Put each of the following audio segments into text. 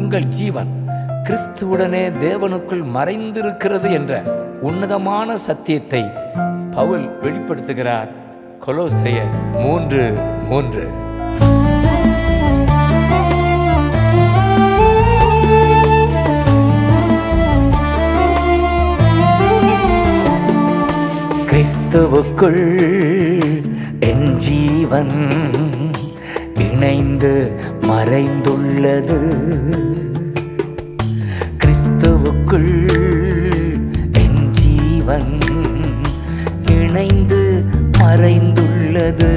உங்கள் ஜீவன் கிறிஸ்துவுடனே தேவனுக்குள் மறைந்திருக்கிறது என்ற உன்னதமான சத்தியத்தை பவுல் வெளிப்படுத்துகிறார் கொலோசையர் மூன்று மூன்று கிறிஸ்துவுக்குள் என் ஜீவன் இணைந்து மறைந்துள்ளது கிறிஸ்துவுக்குள் என் ஜீவன் இணைந்து மறைந்துள்ளது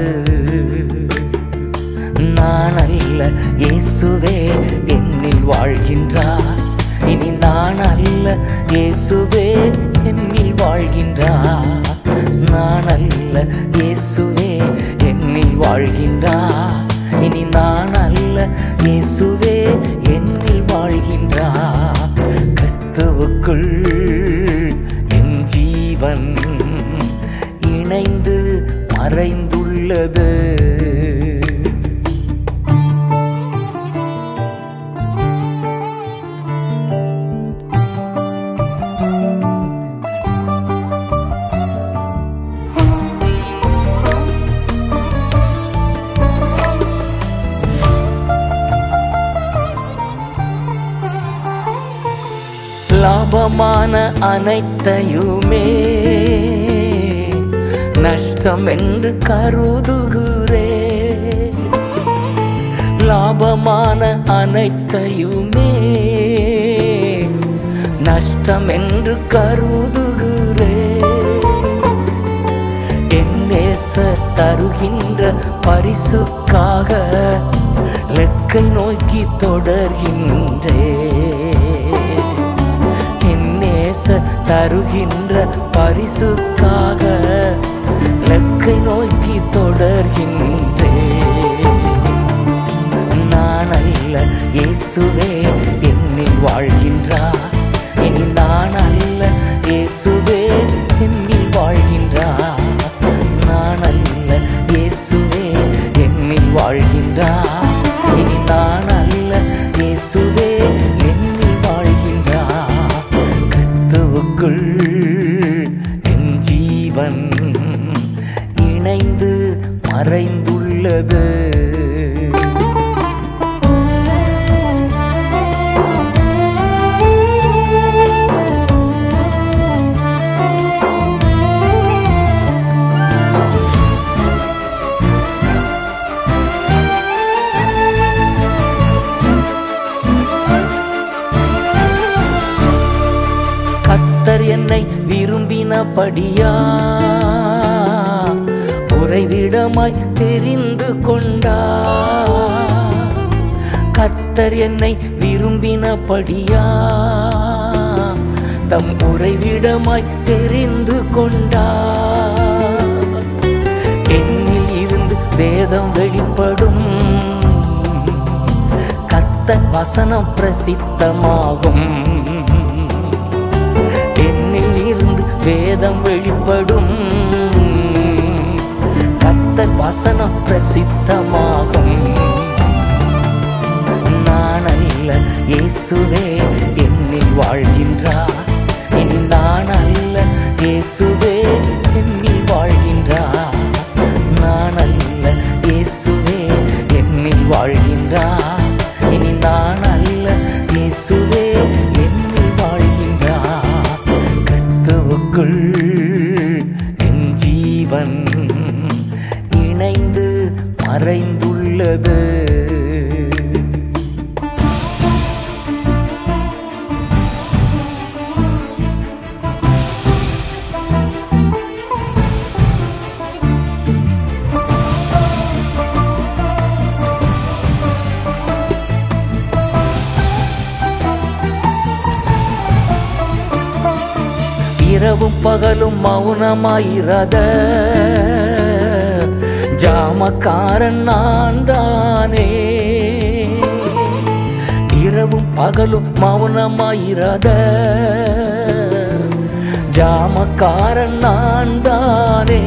நான் அல்ல இயேசுவே என்னில் வாழ்கின்றார் இனி நான் அல்ல இயேசுவே என்னில் வாழ்கின்றார் நான் அல்ல இயேசுவே என்னில் வாழ்கின்றார் இனி நான் அல்ல இயேசுவே என்னில் வாழ்கின்றார் கிறிஸ்துவுக்குள் என் ஜீவன் இணைந்து மறைந்துள்ளது லாபமான அனைத்தையுமே நஷ்டம் என்று கருதுகிறே லாபமான அனைத்தையுமே நஷ்டம் என்று கருதுகிறே என் நேசர் தருகின்ற பரிசுக்காக லெக்கை நோக்கி தொடர்கின்றே என் நேச தருகின்ற பரிசுக்காக லெக்கை நோக்கி தொடர்கின்றே நான் அல்ல இயேசுவே என்னில் வாழ்கின்றார் இனி நான் அல்ல இயேசுவே என்னில் வாழ்கின்றார் நான் அல்ல இயேசுவே என்னில் வாழ்கின்றார் இனி நான் அல்ல இயேசுவே என்னில் வாழ்கின்றார் கிறிஸ்துவுக்குள் என் ஜீவன் இணைந்து மறைந்துள்ளது கத்தர் என்னை விரும்பினபடியா உறைவிடமாய் தெரிந்து கொண்டா கத்தர் என்னை விரும்பினபடியா தம் உறைவிடமாய் தெரிந்து கொண்டா என்னில் இருந்து வேதம் வெளிப்படும் கர்த்தர் வசனம் பிரசித்தமாகும் என்னில் இருந்து வேதம் வெளிப்படும் கர்த்தர் வசனம் பிரசித்தமாகும் நான் அல்ல இயேசுவே என்னில் வாழ்கின்றார் இனி நான் அல்ல இயேசுவே என்னில் வாழ்கின்றார் நான் அல்ல இயேசுவே என்னில் வாழ்கின்றார் இனி நான் அல்ல இயேசுவே என்னில் வாழ்கின்றார் கிறிஸ்துவுக்குள் என் ஜீவன் இணைந்து மறைந்துள்ளது இரவும் பகலும் மௌனமாயிராத ஜாமக்காரன் நான் தானே இரவும் பகலும் மௌனமாயிராத ஜாமக்காரன் நான் தானே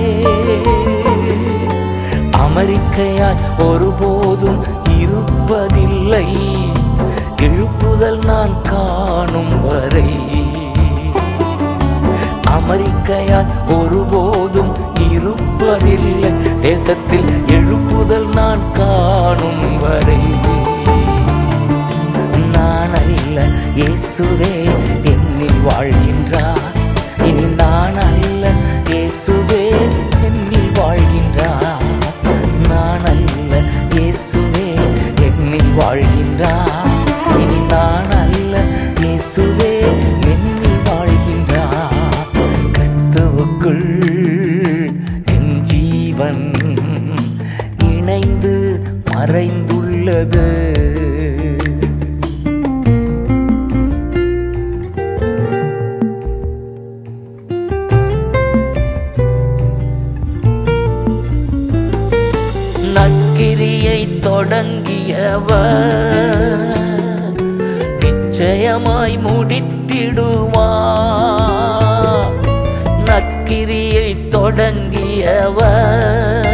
அமெரிக்கையாய் ஒருபோதும் இருப்பதில்லை எழுப்புதல் நான் காணும் வரை அமெரிக்கையால் ஒருபோதும் இருப்பதில்லை தேசத்தில் எழுப்புதல் நான் காணும் வரை நான் அல்ல இயேசுவே என்னில் வாழ்கின்றார் இனி நான் அல்ல இயேசுவே என்னில் வாழ்கின்றார் நான் அல்ல இயேசுவே என்னில் வாழ்கின்றார் இனி நான் அல்ல இயேசுவே என்னில் வாழ்கின்றார் கிறிஸ்துவுக்குள் என் ஜீவன் இணைந்து மறைந்துள்ளது நற்கிரியை தொடங்கியவர் நிச்சயமாய் முடித்திடுவார் நற்கிரியை தொடங்கியவர்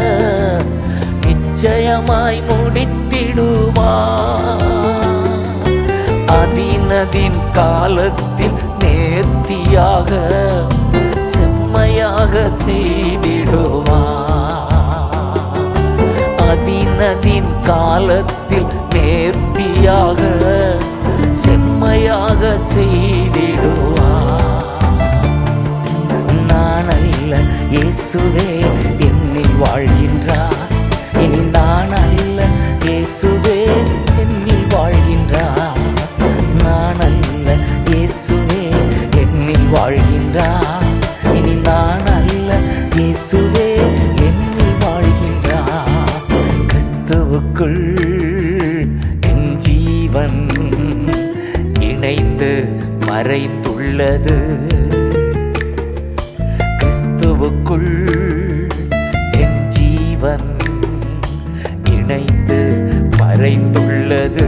நிச்சயமாய் முடித்திடுவார் அதினதின் காலத்தில் நேர்த்தியாக செம்மையாக செய்திடுவார் அதினதின் காலத்தில் நேர்த்தியாக செம்மையாக செய்திடுவார் நான் அல்ல இயேசுவே என்னில் வாழ்கின்றார் இனி நான் அல்ல இயேசுவே என்னில் வாழ்கின்றார் நான் அல்ல இயேசுவே என்னில் வாழ்கின்றார் இனி நான் அல்ல இயேசுவே என்னில் வாழ்கின்றார் கிறிஸ்துவுக்குள் என் ஜீவன் இணைந்து மறைந்துள்ளது கிறிஸ்துவுக்குள் என் ஜீவன் இணைந்து மறைந்துள்ளது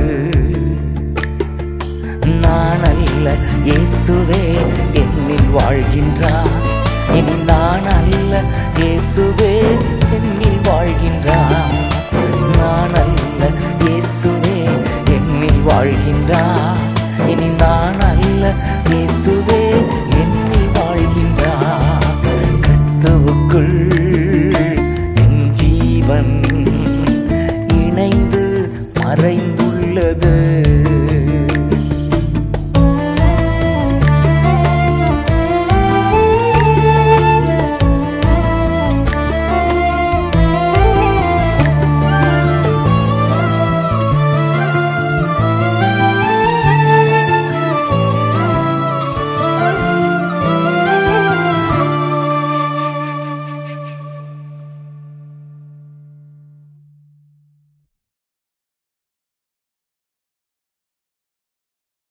நான் அல்ல இயேசுவே என்னில் வாழ்கின்றார் இனி நான் அல்ல இயேசுவே என்னில் வாழ்கின்றார் நான் அல்ல இயேசுவே என்னில் வாழ்கின்றார் இனி நான் அல்ல இயேசுவே